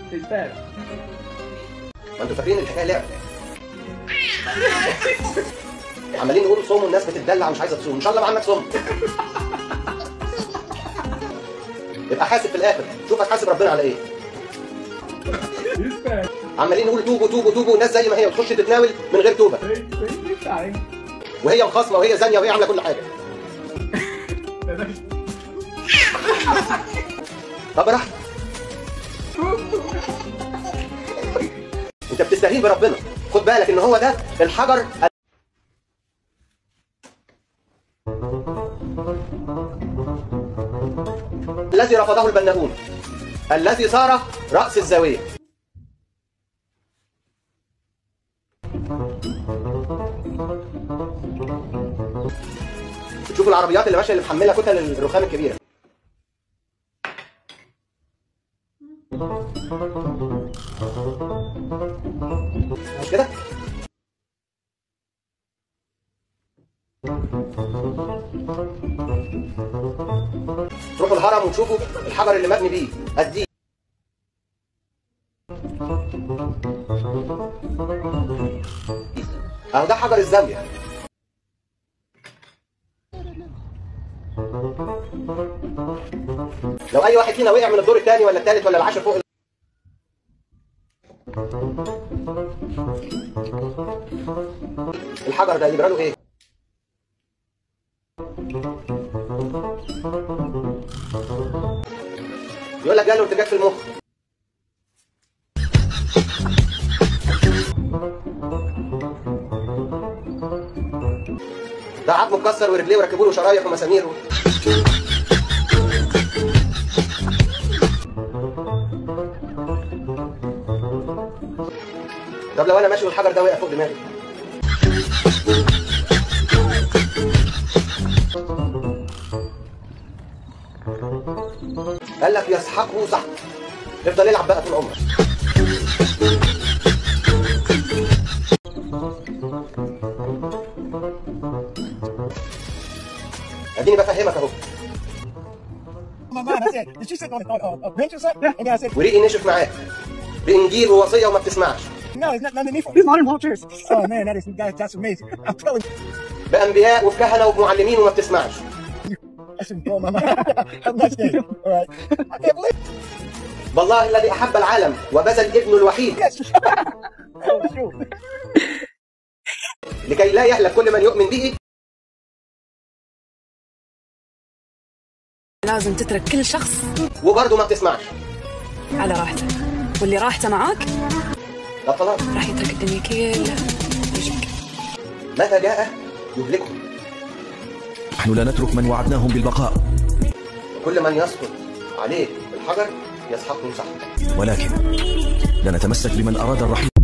Espera. ما انتوا فاكرين الحكايه لعبه عمالين نقول صوم والناس بتتدلع ومش عايزه تصوم ان شاء الله ما عندك صوم يبقى حاسب في الاخر شوف هتحاسب ربنا على ايه Espera. عمالين نقول توبوا توبوا توبوا والناس زي ما هي وتخش تتناول من غير توبه Sem, sem gritar, hein? وهي مخاصمه وهي زانيه وهي عامله كل حاجه طب براحتك انت بتستهين بربنا خد بالك ان هو ده الحجر الذي رفضه البناؤون الذي صار رأس الزاوية تشوفوا العربيات اللي ماشيه اللي محمله كتل الرخام الكبيره مش كده تروحوا الهرم وتشوفوا الحجر اللي مبني بيه قد ايه اهو ده حجر الزاويه لو اي واحد فينا وقع من الدور الثاني ولا الثالث ولا العاشر فوق الحجر ده يجرى له ايه يقول لك جاله ارتجاج في المخ ده عظمه اتكسر ورجليه وركبوا له شرايح ومسامير و... طب لو انا ماشي والحجر ده وقع فوق دماغي قال لك يسحقه سحق افضل يلعب بقى طول عمرك اديني بفهمك اهو my mind. I said, did she say, oh, oh, oh, bench or something? And then I said, وريقي نشف معاك بانجيل ووصيه وما بتسمعش no, it's not underneath. These modern vultures. Oh man, that is that, that's amazing. I'm telling you, بانبياء وفي كهنه ومعلمين وما بتسمعش that should blow my mind. Have a nice day. All right. I can't believe. والله الذي احب العالم وبذل ابنه الوحيد Yes. oh shoot. لكي لا يهلك كل من يؤمن به لازم تترك كل شخص وبرضه ما بتسمعش على راحته واللي راحته معاك طب خلاص راح يترك الدنيا كلها يجيك متى جاء يهلكهم نحن لا نترك من وعدناهم بالبقاء كل من يسقط عليه الحجر يسحقه سحقا ولكن لا نتمسك بمن أراد الرحيل